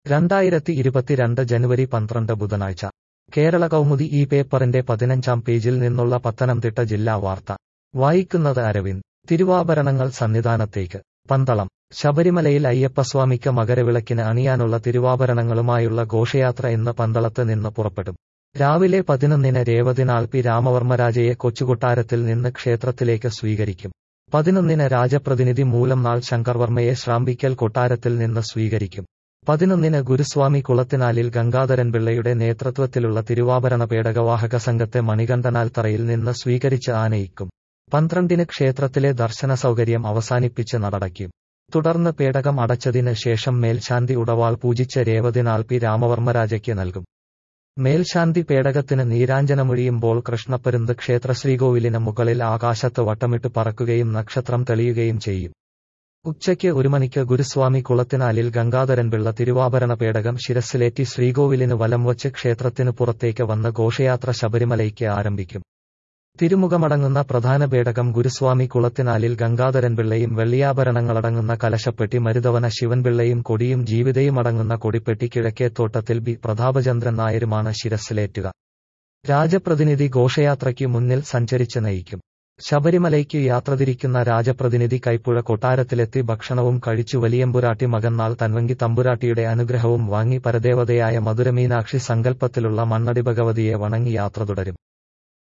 രണ്ടായിരത്തി ഇരുപത്തിരണ്ട് ജനുവരി പന്ത്രണ്ട് ബുധനാഴ്ച കേരള കൗമുദി ഈ പേപ്പറിന്റെ പതിനഞ്ചാം പേജിൽ നിന്നുള്ള പത്തനംതിട്ട ജില്ലാ വാർത്ത വായിക്കുന്നത് അരവിന്ദ് തിരുവാഭരണങ്ങൾ സന്നിധാനത്തേക്ക് പന്തളം ശബരിമലയിൽ അയ്യപ്പസ്വാമിക്ക് മകരവിളക്കിന് അണിയാനുള്ള തിരുവാഭരണങ്ങളുമായുള്ള ഘോഷയാത്ര ഇന്ന് പന്തളത്ത് നിന്ന് പുറപ്പെടും രാവിലെ പതിനൊന്നിന് രേവതിനാൾ പി രാമവർമ്മരാജയെ കൊച്ചുകൊട്ടാരത്തിൽ നിന്ന് ക്ഷേത്രത്തിലേക്ക് സ്വീകരിക്കും പതിനൊന്നിന് രാജപ്രതിനിധി മൂലംനാൾ ശങ്കർവർമ്മയെ ശ്രാമ്പിക്കൽ കൊട്ടാരത്തിൽ നിന്ന് സ്വീകരിക്കും പതിനൊന്നിന് ഗുരുസ്വാമി കുളത്തിനാലിൽ ഗംഗാധരൻ പിള്ളയുടെ നേതൃത്വത്തിലുള്ള തിരുവാഭരണ പേടകവാഹക സംഘത്തെ മണികണ്ഠനാൽ തറയിൽ നിന്ന് സ്വീകരിച്ച് ആനയിക്കും പന്ത്രണ്ടിന് ക്ഷേത്രത്തിലെ ദർശന സൗകര്യം അവസാനിപ്പിച്ച് നടടയ്ക്കും തുടർന്ന് പേടകം അടച്ചതിന് ശേഷം മേൽശാന്തി ഉടവാൾ പൂജിച്ച രേവതിനാൾ പി രാമവർമ്മരാജയ്ക്ക് നൽകും മേൽശാന്തി പേടകത്തിന് നീരാഞ്ജനമൊഴിയുമ്പോൾ കൃഷ്ണപ്പരുന്ത് ക്ഷേത്ര ശ്രീകോവിലിന് മുകളിൽ ആകാശത്ത് വട്ടമിട്ട് പറക്കുകയും നക്ഷത്രം തെളിയുകയും ചെയ്യും ഉച്ചയ്ക്ക് ഒരു മണിക്ക് ഗുരുസ്വാമി കുളത്തിനാലിൽ ഗംഗാധരൻ പിള്ള തിരുവാഭരണ പേടകം ശിരസിലേറ്റി ശ്രീകോവിലിന് വലം വച്ച് ക്ഷേത്രത്തിനു പുറത്തേക്ക് വന്ന് ഘോഷയാത്ര ശബരിമലയ്ക്ക് ആരംഭിക്കും തിരുമുഖമടങ്ങുന്ന പ്രധാന പേടകം ഗുരുസ്വാമി കുളത്തിനാലിൽ ഗംഗാധരൻ പിള്ളയും വെള്ളിയാഭരണങ്ങളടങ്ങുന്ന കലശപ്പെട്ടി മരുതവന ശിവൻപിള്ളയും കൊടിയും ജീവിതയും അടങ്ങുന്ന കൊടിപ്പെട്ടി കിഴക്കേത്തോട്ടത്തിൽ ബി പ്രതാപചന്ദ്രൻ നായരുമാണ് ശിരസിലേറ്റുക രാജപ്രതിനിധി ഘോഷയാത്രയ്ക്ക് മുന്നിൽ സഞ്ചരിച്ച് നയിക്കും ശബരിമലയ്ക്ക് യാത്ര തിരിക്കുന്ന രാജപ്രതിനിധി കൈപ്പുഴ കൊട്ടാരത്തിലെത്തി ഭക്ഷണവും കഴിച്ചു വലിയമ്പുരാട്ടി മകന്നാൾ തൻവങ്കി തമ്പുരാട്ടിയുടെ അനുഗ്രഹവും വാങ്ങി പരദേവതയായ മധുരമീനാക്ഷി സങ്കല്പത്തിലുള്ള മണ്ണടി ഭഗവതിയെ വണങ്ങി യാത്ര തുടരും